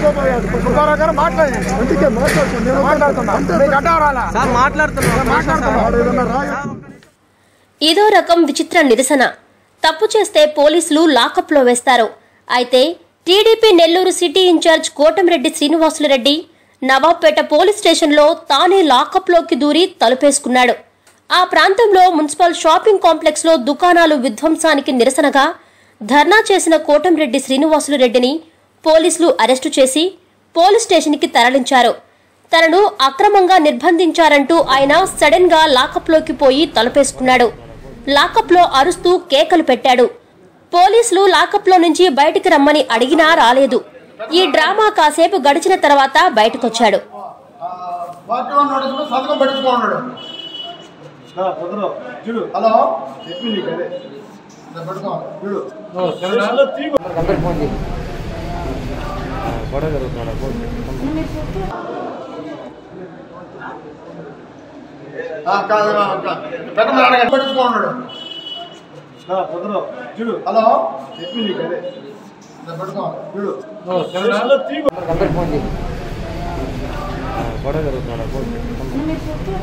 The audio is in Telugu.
సుబ్బారావు గారు మాట్లాడండి అందుకే మాట్లాడుతున్నా మాట్లాడుతున్నా మీకు అడ్డం రాలా సార్ మాట్లాడుతున్నాం మాట్లాడుతున్నా ఇదో రకం విచిత్ర నిరసన తప్పు చేస్తే పోలీసులు లాకప్లో వేస్తారు అయితే TDP Nellore city incharge Kotamreddy Srinivasulu Reddy Nawabpet police స్టేషన్లో తానే లాకప్లోకి దూరి తలుపేసుకున్నాడు ఆ ప్రాంతంలో మున్సిపల్ షాపింగ్ కాంప్లెక్స్లో దుకాణాలు విధ్వంసానికి నిరసనగా ధర్నా చేసిన కోటంరెడ్డి శ్రీనివాసులరెడ్డిని పోలీసులు అరెస్టు చేసి పోలీస్ స్టేషన్కి తరలించారు తనను అక్రమంగా నిర్బంధించారంటూ ఆయన సడన్ గా లాకప్లోకి పోయి తలుపేసుకున్నాడు లాకప్లో అరుస్తూ కేకలు పెట్టాడు పోలీసులు లాకప్లో నుంచి బయటికి రమ్మని అడిగినా రాలేదు ఈ డ్రామా కాసేపు గడిచిన తర్వాత బయటకొచ్చాడు పార్టీ వన్ నోటీస్ మీద సంతకం పెట్టించుకున్నాడు హలో చెప్పి నీకు అదే ఇలా పెట్టుకో చూడు ఆ, కాదు, ఆ, కాదు. పెట్టమని అడగండి పెట్టించుకున్నాడు హలో చెప్పి నీకు అదే ఇలా పెట్టుకో చూడు ఫోన్ చేయి